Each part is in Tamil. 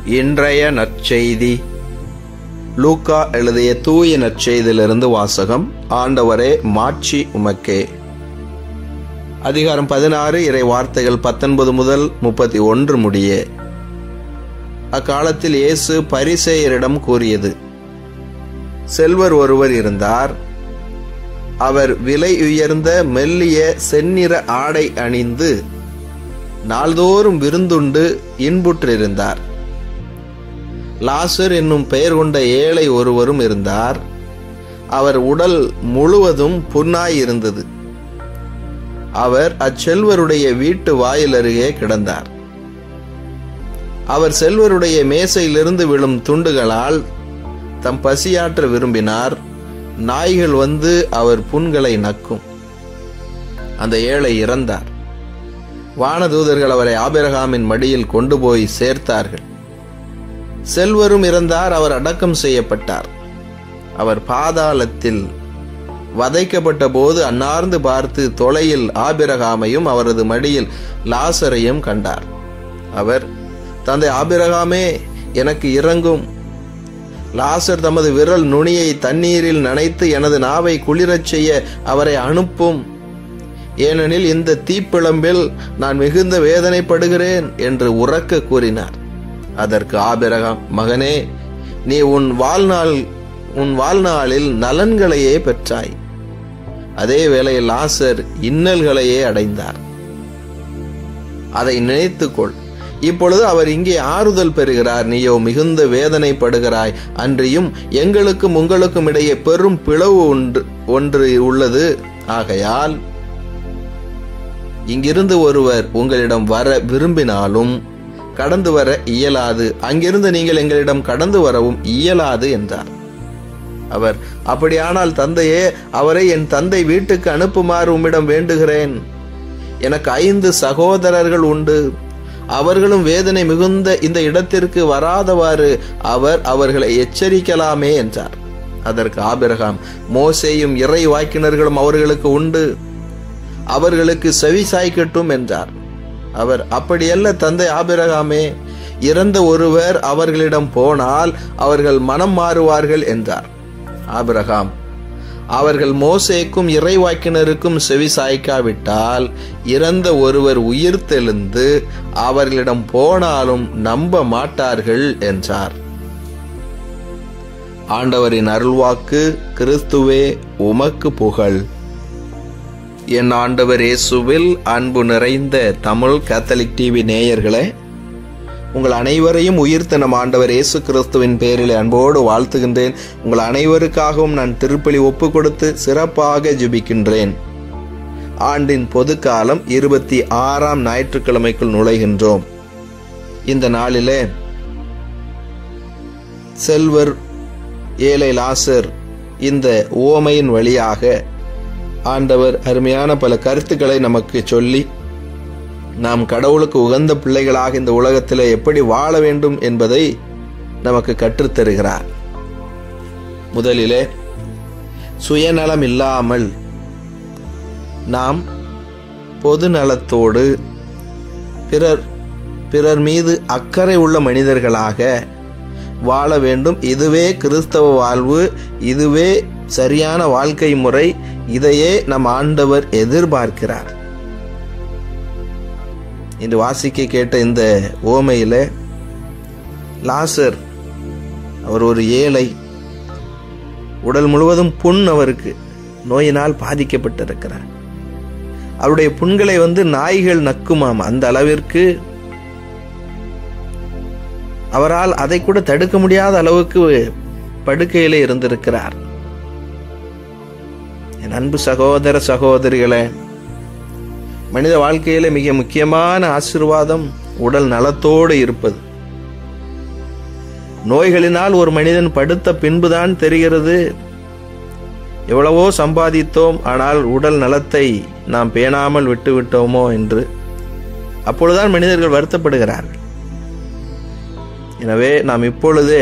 இன்றைய நற்செய்தி லூக்கா எழுதிய தூய நற்செய்தியிலிருந்து வாசகம் ஆண்டவரே மாட்சி உமக்கே அதிகாரம் பதினாறு இறை வார்த்தைகள் பத்தொன்பது முதல் முப்பத்தி ஒன்று முடிய அக்காலத்தில் இயேசு பரிசேயரிடம் கூறியது செல்வர் ஒருவர் இருந்தார் அவர் விலை உயர்ந்த மெல்லிய செந்நிற ஆடை அணிந்து நாள்தோறும் விருந்துண்டு இன்புற்றிருந்தார் லாசர் என்னும் பெயர் கொண்ட ஏழை ஒருவரும் இருந்தார் அவர் உடல் முழுவதும் புண்ணாய் இருந்தது அவர் அச்செல்வருடைய வீட்டு வாயில் அருகே கிடந்தார் அவர் செல்வருடைய மேசையிலிருந்து விழும் துண்டுகளால் தம் பசியாற்ற விரும்பினார் நாய்கள் வந்து அவர் புண்களை நக்கும் அந்த ஏழை இறந்தார் வானதூதர்கள் அவரை ஆபிரகாமின் மடியில் கொண்டு போய் சேர்த்தார்கள் செல்வரும் இறந்தார் அவர் அடக்கம் செய்யப்பட்டார் அவர் பாதாளத்தில் வதைக்கப்பட்ட போது அன்னார்ந்து பார்த்து தொலையில் ஆபிரகாமையும் அவரது மடியில் லாசரையும் கண்டார் அவர் தந்தை ஆபிரகாமே எனக்கு இறங்கும் லாசர் தமது விரல் நுனியை தண்ணீரில் நனைத்து எனது நாவை குளிரச் செய்ய அவரை அனுப்பும் ஏனெனில் இந்த தீப்பிழம்பில் நான் மிகுந்த வேதனைப்படுகிறேன் என்று உறக்க கூறினார் அதற்கு ஆபிரகாம் மகனே நீ உன் வாழ்நாள் உன் வாழ்நாளில் நலன்களையே பெற்றாய் அதே வேளையில் லாசர் இன்னல்களையே அடைந்தார் அதை நினைத்துக்கொள் இப்பொழுது அவர் இங்கே ஆறுதல் பெறுகிறார் நீயோ மிகுந்த வேதனைப்படுகிறாய் அன்றியும் எங்களுக்கும் உங்களுக்கும் இடையே பெரும் பிளவு ஒன்று ஒன்று உள்ளது ஆகையால் இங்கிருந்து ஒருவர் உங்களிடம் வர விரும்பினாலும் கடந்து வர இயலாது அங்கிருந்து நீங்கள் எங்களிடம் கடந்து வரவும் இயலாது என்றார் அவர் அப்படியானால் தந்தையே அவரை என் தந்தை வீட்டுக்கு அனுப்புமாறு உம்மிடம் வேண்டுகிறேன் எனக்கு ஐந்து சகோதரர்கள் உண்டு அவர்களும் வேதனை மிகுந்த இந்த இடத்திற்கு வராதவாறு அவர் அவர்களை எச்சரிக்கலாமே என்றார் அதற்கு ஆபிரகாம் மோசேயும் இறை வாக்கினர்களும் அவர்களுக்கு உண்டு அவர்களுக்கு செவி சாய்க்கட்டும் என்றார் அவர் அப்படியல்ல தந்தை ஆபிரகாமே இறந்த ஒருவர் அவர்களிடம் போனால் அவர்கள் மனம் மாறுவார்கள் என்றார் ஆபிரகாம் அவர்கள் மோசேக்கும் இறைவாக்கினருக்கும் செவி சாய்க்காவிட்டால் இறந்த ஒருவர் உயிர் தெழுந்து அவர்களிடம் போனாலும் நம்ப மாட்டார்கள் என்றார் ஆண்டவரின் அருள்வாக்கு கிறிஸ்துவே உமக்கு புகழ் என் ஆண்டவர் இயேசுவில் அன்பு நிறைந்த தமிழ் கேத்தலிக் டிவி நேயர்களே உங்கள் அனைவரையும் உயிர்த்த நம் ஆண்டவர் இயேசு கிறிஸ்துவின் பேரில் அன்போடு வாழ்த்துகின்றேன் உங்கள் அனைவருக்காகவும் நான் திருப்பலி ஒப்பு கொடுத்து சிறப்பாக ஜெபிக்கின்றேன் ஆண்டின் பொதுக்காலம் இருபத்தி ஆறாம் ஞாயிற்றுக்கிழமைக்குள் நுழைகின்றோம் இந்த நாளிலே செல்வர் ஏழை லாசர் இந்த ஓமையின் வழியாக ஆண்டவர் அருமையான பல கருத்துக்களை நமக்கு சொல்லி நாம் கடவுளுக்கு உகந்த பிள்ளைகளாக இந்த உலகத்தில் எப்படி வாழ வேண்டும் என்பதை நமக்கு கற்றுத்தருகிறார் முதலிலே சுயநலம் இல்லாமல் நாம் பொது நலத்தோடு பிறர் பிறர் மீது அக்கறை உள்ள மனிதர்களாக வாழ வேண்டும் இதுவே கிறிஸ்தவ வாழ்வு இதுவே சரியான வாழ்க்கை முறை இதையே நம் ஆண்டவர் எதிர்பார்க்கிறார் இன்று வாசிக்க கேட்ட இந்த ஓமையில லாசர் அவர் ஒரு ஏழை உடல் முழுவதும் புண் அவருக்கு நோயினால் பாதிக்கப்பட்டிருக்கிறார் அவருடைய புண்களை வந்து நாய்கள் நக்குமாம் அந்த அளவிற்கு அவரால் அதை கூட தடுக்க முடியாத அளவுக்கு படுக்கையிலே இருந்திருக்கிறார் என் அன்பு சகோதர சகோதரிகளே மனித வாழ்க்கையில மிக முக்கியமான ஆசிர்வாதம் உடல் நலத்தோடு இருப்பது நோய்களினால் ஒரு மனிதன் படுத்த பின்புதான் தெரிகிறது எவ்வளவோ சம்பாதித்தோம் ஆனால் உடல் நலத்தை நாம் பேணாமல் விட்டு விட்டோமோ என்று அப்பொழுதுதான் மனிதர்கள் வருத்தப்படுகிறார்கள் எனவே நாம் இப்பொழுதே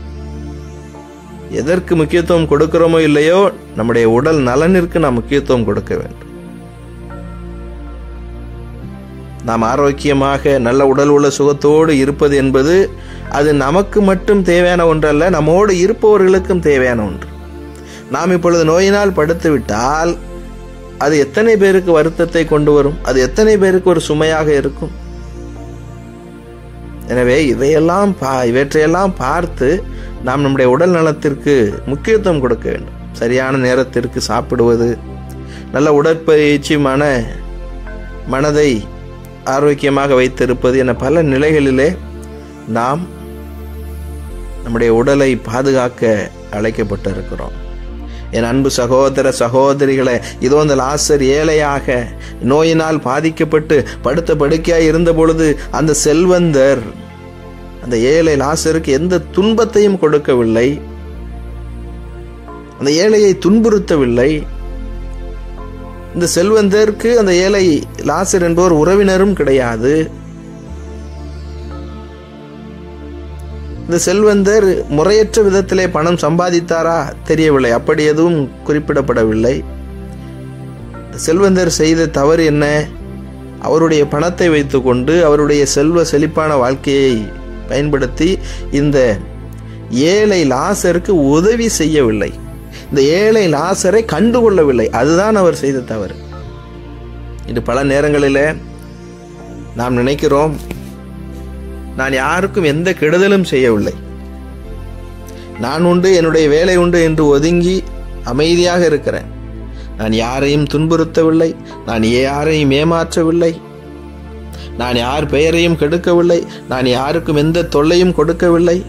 எதற்கு முக்கியத்துவம் கொடுக்கிறோமோ இல்லையோ நம்முடைய உடல் நலனிற்கு நாம் முக்கியத்துவம் கொடுக்க வேண்டும் நாம் ஆரோக்கியமாக நல்ல உடல் உள்ள சுகத்தோடு இருப்பது என்பது அது நமக்கு மட்டும் தேவையான ஒன்றல்ல நம்மோடு இருப்பவர்களுக்கும் தேவையான ஒன்று நாம் இப்பொழுது நோயினால் படுத்து விட்டால் அது எத்தனை பேருக்கு வருத்தத்தை கொண்டு வரும் அது எத்தனை பேருக்கு ஒரு சுமையாக இருக்கும் எனவே இதையெல்லாம் பா இவற்றையெல்லாம் பார்த்து நாம் நம்முடைய உடல் நலத்திற்கு முக்கியத்துவம் கொடுக்க வேண்டும் சரியான நேரத்திற்கு சாப்பிடுவது நல்ல உடற்பயிற்சி மன மனதை ஆரோக்கியமாக வைத்திருப்பது என பல நிலைகளிலே நாம் நம்முடைய உடலை பாதுகாக்க அழைக்கப்பட்டிருக்கிறோம் என் அன்பு சகோதர சகோதரிகளை இதோ இந்த லாசர் ஏழையாக நோயினால் பாதிக்கப்பட்டு படுத்த படுக்கையாய் இருந்த பொழுது அந்த செல்வந்தர் அந்த ஏழை லாசருக்கு எந்த துன்பத்தையும் கொடுக்கவில்லை அந்த ஏழையை துன்புறுத்தவில்லை இந்த செல்வந்தருக்கு அந்த ஏழை லாசர் என்பவர் உறவினரும் கிடையாது இந்த செல்வந்தர் முறையற்ற விதத்திலே பணம் சம்பாதித்தாரா தெரியவில்லை அப்படி எதுவும் குறிப்பிடப்படவில்லை செல்வந்தர் செய்த தவறு என்ன அவருடைய பணத்தை வைத்துக்கொண்டு அவருடைய செல்வ செழிப்பான வாழ்க்கையை பயன்படுத்தி இந்த ஏழை லாசருக்கு உதவி செய்யவில்லை இந்த ஏழை லாசரை கண்டுகொள்ளவில்லை அதுதான் அவர் செய்த தவறு இது பல நேரங்களில் நாம் நினைக்கிறோம் நான் யாருக்கும் எந்த கெடுதலும் செய்யவில்லை நான் உண்டு என்னுடைய வேலை உண்டு என்று ஒதுங்கி அமைதியாக இருக்கிறேன் நான் யாரையும் துன்புறுத்தவில்லை நான் யாரையும் ஏமாற்றவில்லை நான் யார் பெயரையும் கெடுக்கவில்லை நான் யாருக்கும் எந்த தொல்லையும் கொடுக்கவில்லை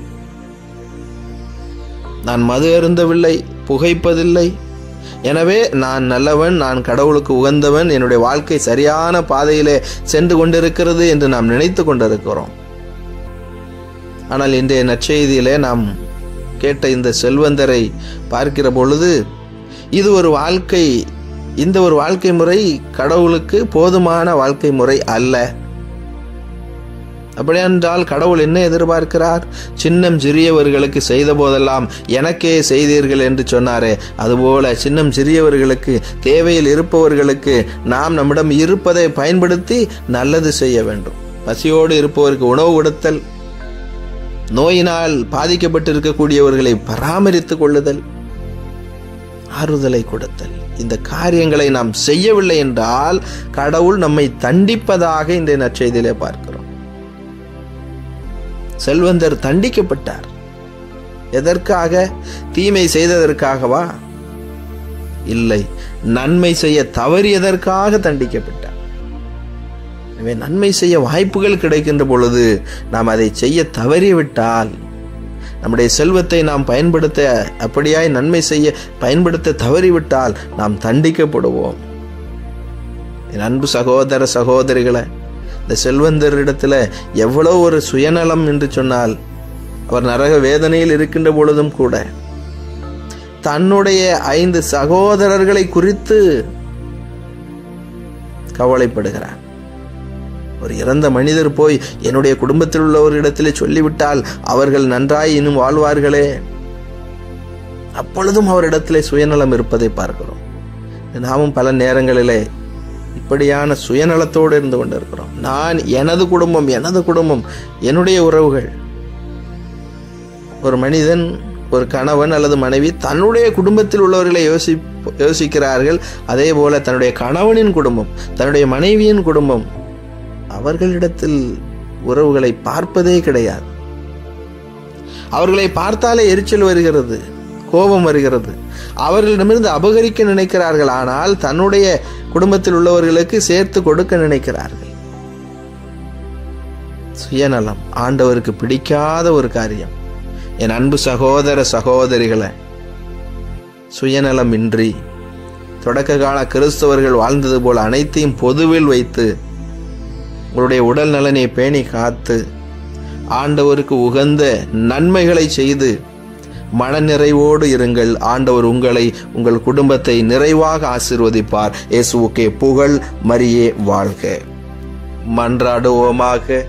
நான் மது அருந்தவில்லை புகைப்பதில்லை எனவே நான் நல்லவன் நான் கடவுளுக்கு உகந்தவன் என்னுடைய வாழ்க்கை சரியான பாதையிலே சென்று கொண்டிருக்கிறது என்று நாம் நினைத்து கொண்டிருக்கிறோம் ஆனால் இன்றைய நற்செய்தியிலே நாம் கேட்ட இந்த செல்வந்தரை பார்க்கிற பொழுது இது ஒரு வாழ்க்கை இந்த ஒரு வாழ்க்கை முறை கடவுளுக்கு போதுமான வாழ்க்கை முறை அல்ல அப்படியென்றால் கடவுள் என்ன எதிர்பார்க்கிறார் சின்னம் சிறியவர்களுக்கு செய்த போதெல்லாம் எனக்கே செய்தீர்கள் என்று சொன்னாரே அதுபோல சின்னம் சிறியவர்களுக்கு தேவையில் இருப்பவர்களுக்கு நாம் நம்மிடம் இருப்பதை பயன்படுத்தி நல்லது செய்ய வேண்டும் பசியோடு இருப்பவருக்கு உணவு கொடுத்தல் நோயினால் பாதிக்கப்பட்டிருக்கக்கூடியவர்களை பராமரித்துக் கொள்ளுதல் ஆறுதலை கொடுத்தல் இந்த காரியங்களை நாம் செய்யவில்லை என்றால் கடவுள் நம்மை தண்டிப்பதாக இந்த நற்செய்தியிலே பார்க்கிறோம் செல்வந்தர் தண்டிக்கப்பட்டார் எதற்காக தீமை செய்ததற்காகவா இல்லை நன்மை செய்ய தவறியதற்காக தண்டிக்கப்பட்டார் எனவே நன்மை செய்ய வாய்ப்புகள் கிடைக்கின்ற பொழுது நாம் அதை செய்ய தவறிவிட்டால் நம்முடைய செல்வத்தை நாம் பயன்படுத்த அப்படியாய் நன்மை செய்ய பயன்படுத்த தவறிவிட்டால் நாம் தண்டிக்கப்படுவோம் என் அன்பு சகோதர சகோதரிகளை இந்த செல்வந்தரிடத்துல எவ்வளோ ஒரு சுயநலம் என்று சொன்னால் அவர் நரக வேதனையில் இருக்கின்ற பொழுதும் கூட தன்னுடைய ஐந்து சகோதரர்களை குறித்து கவலைப்படுகிறார் ஒரு இறந்த மனிதர் போய் என்னுடைய குடும்பத்தில் உள்ளவரிடத்திலே சொல்லிவிட்டால் அவர்கள் நன்றாய் இன்னும் வாழ்வார்களே அப்பொழுதும் அவரிடத்திலே சுயநலம் இருப்பதை பார்க்கிறோம் நாமும் பல நேரங்களிலே இப்படியான சுயநலத்தோடு இருந்து கொண்டிருக்கிறோம் நான் எனது குடும்பம் எனது குடும்பம் என்னுடைய உறவுகள் ஒரு மனிதன் ஒரு கணவன் அல்லது மனைவி தன்னுடைய குடும்பத்தில் உள்ளவர்களை யோசி யோசிக்கிறார்கள் அதே போல தன்னுடைய கணவனின் குடும்பம் தன்னுடைய மனைவியின் குடும்பம் அவர்களிடத்தில் உறவுகளை பார்ப்பதே கிடையாது அவர்களை பார்த்தாலே எரிச்சல் வருகிறது கோபம் வருகிறது அவர்களிடமிருந்து அபகரிக்க நினைக்கிறார்கள் ஆனால் தன்னுடைய குடும்பத்தில் உள்ளவர்களுக்கு சேர்த்து கொடுக்க நினைக்கிறார்கள் சுயநலம் ஆண்டவருக்கு பிடிக்காத ஒரு காரியம் என் அன்பு சகோதர சகோதரிகளை சுயநலம் இன்றி தொடக்க கால கிறிஸ்தவர்கள் வாழ்ந்தது போல அனைத்தையும் பொதுவில் வைத்து உங்களுடைய உடல் நலனை பேணி காத்து ஆண்டவருக்கு உகந்த நன்மைகளை செய்து மனநிறைவோடு இருங்கள் ஆண்டவர் உங்களை உங்கள் குடும்பத்தை நிறைவாக ஆசிர்வதிப்பார் இயேசுவுக்கே புகழ் மரியே வாழ்க மன்றாடுவோமாக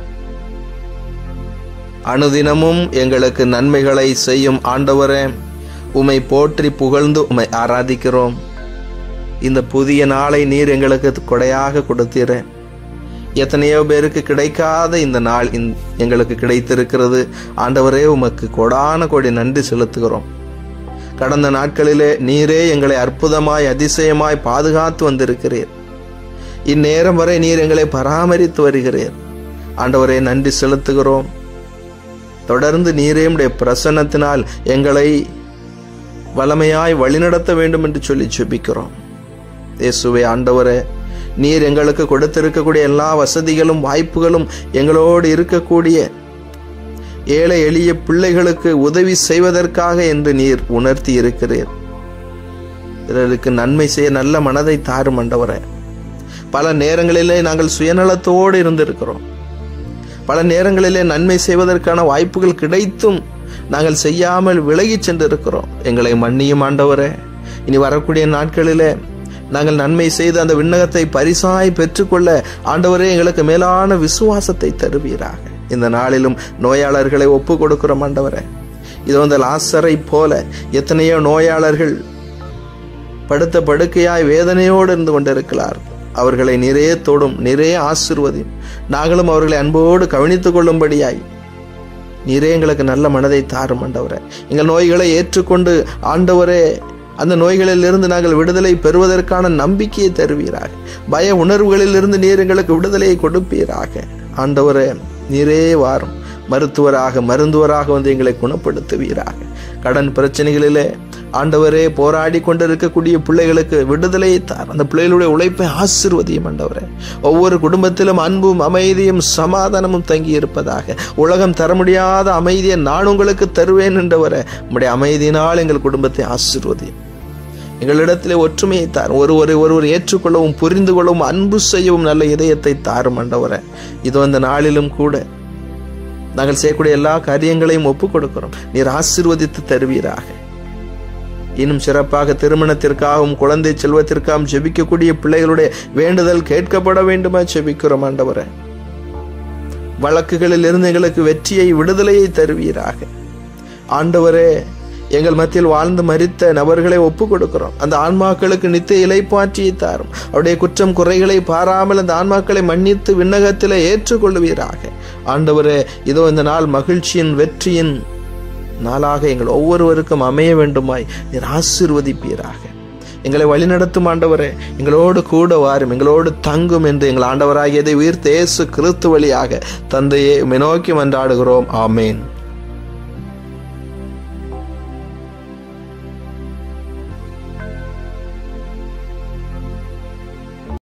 அனுதினமும் எங்களுக்கு நன்மைகளை செய்யும் ஆண்டவரே உமை போற்றி புகழ்ந்து உமை ஆராதிக்கிறோம் இந்த புதிய நாளை நீர் எங்களுக்கு கொடையாக கொடுத்தீர எத்தனையோ பேருக்கு கிடைக்காத இந்த நாள் இந்த- எங்களுக்கு கிடைத்திருக்கிறது ஆண்டவரே உமக்கு கொடான கோடி நன்றி செலுத்துகிறோம் கடந்த நாட்களிலே நீரே எங்களை அற்புதமாய் அதிசயமாய் பாதுகாத்து வந்திருக்கிறீர் இந்நேரம் வரை நீர் எங்களை பராமரித்து வருகிறீர் ஆண்டவரே நன்றி செலுத்துகிறோம் தொடர்ந்து நீரே உம்முடைய பிரசன்னத்தினால் எங்களை வளமையாய் வழிநடத்த வேண்டும் என்று சொல்லி ஜெபிக்கிறோம் இயேசுவே ஆண்டவரே நீர் எங்களுக்கு கொடுத்திருக்கக்கூடிய எல்லா வசதிகளும் வாய்ப்புகளும் எங்களோடு இருக்கக்கூடிய ஏழை எளிய பிள்ளைகளுக்கு உதவி செய்வதற்காக என்று நீர் உணர்த்தி இருக்கிறீர் பிறருக்கு நன்மை செய்ய நல்ல மனதை தாரும் ஆண்டவரே பல நேரங்களிலே நாங்கள் சுயநலத்தோடு இருந்திருக்கிறோம் பல நேரங்களிலே நன்மை செய்வதற்கான வாய்ப்புகள் கிடைத்தும் நாங்கள் செய்யாமல் விலகிச் சென்றிருக்கிறோம் எங்களை மன்னியும் ஆண்டவரே இனி வரக்கூடிய நாட்களிலே நாங்கள் நன்மை செய்து அந்த விண்ணகத்தை பரிசாய் பெற்றுக்கொள்ள ஆண்டவரே எங்களுக்கு மேலான விசுவாசத்தை தருவீராக இந்த நாளிலும் நோயாளர்களை ஒப்பு கொடுக்கிறோம் ஆண்டவரே இது வந்து லாசரை போல எத்தனையோ நோயாளர்கள் படுத்த படுக்கையாய் வேதனையோடு இருந்து கொண்டிருக்கிறார் அவர்களை நிறைய தொடும் நிறைய ஆசிர்வதியும் நாங்களும் அவர்களை அன்போடு கவனித்துக் கொள்ளும்படியாய் நீரே எங்களுக்கு நல்ல மனதை தாரும் ஆண்டவரே எங்கள் நோய்களை ஏற்றுக்கொண்டு ஆண்டவரே அந்த நோய்களிலிருந்து நாங்கள் விடுதலை பெறுவதற்கான நம்பிக்கையை தருவீராக பய உணர்வுகளிலிருந்து நீர் எங்களுக்கு விடுதலையை கொடுப்பீராக ஆண்டவரே நீரே வாரும் மருத்துவராக மருந்துவராக வந்து எங்களை குணப்படுத்துவீராக கடன் பிரச்சனைகளிலே ஆண்டவரே போராடி கொண்டிருக்கக்கூடிய பிள்ளைகளுக்கு விடுதலையை தார் அந்த பிள்ளைகளுடைய உழைப்பை ஆசிர்வதியும் ஆண்டவரே ஒவ்வொரு குடும்பத்திலும் அன்பும் அமைதியும் சமாதானமும் தங்கி இருப்பதாக உலகம் தர முடியாத அமைதியை நான் உங்களுக்கு தருவேன் என்றவரே உம்முடைய அமைதியினால் எங்கள் குடும்பத்தை ஆசிர்வதியும் எங்களிடத்திலே ஒற்றுமையை தார் ஒருவரை ஒருவர் ஏற்றுக்கொள்ளவும் புரிந்து கொள்ளவும் அன்பு செய்யவும் நல்ல இதயத்தை தாரும் ஆண்டவரே இது அந்த நாளிலும் கூட நாங்கள் செய்யக்கூடிய எல்லா காரியங்களையும் ஒப்புக் கொடுக்கிறோம் நீர் ஆசீர்வதித்து தருவீராக இன்னும் சிறப்பாக திருமணத்திற்காகவும் குழந்தை செல்வத்திற்காகவும் ஜெபிக்கக்கூடிய பிள்ளைகளுடைய வேண்டுதல் கேட்கப்பட வேண்டுமா ஜெபிக்கிறோம் ஆண்டவரே வழக்குகளில் இருந்து எங்களுக்கு வெற்றியை விடுதலையை தருவீராக ஆண்டவரே எங்கள் மத்தியில் வாழ்ந்து மரித்த நபர்களை ஒப்பு கொடுக்கிறோம் அந்த ஆன்மாக்களுக்கு நித்திய இலைப்பாற்றியை தாரும் அவருடைய குற்றம் குறைகளை பாராமல் அந்த ஆன்மாக்களை மன்னித்து விண்ணகத்தில் ஏற்றுக்கொள்வீராக ஆண்டவரே இதோ இந்த நாள் மகிழ்ச்சியின் வெற்றியின் நாளாக எங்கள் ஒவ்வொருவருக்கும் அமைய வேண்டுமாய் நீர் ஆசீர்வதிப்பீராக எங்களை வழிநடத்தும் ஆண்டவரே எங்களோடு கூட வாரும் எங்களோடு தங்கும் என்று எங்கள் ஆண்டவராகியதை உயிர்த்த இயேசு கிறிஸ்து வழியாக தந்தையே உம்மை நோக்கி மன்றாடுகிறோம் ஆமேன்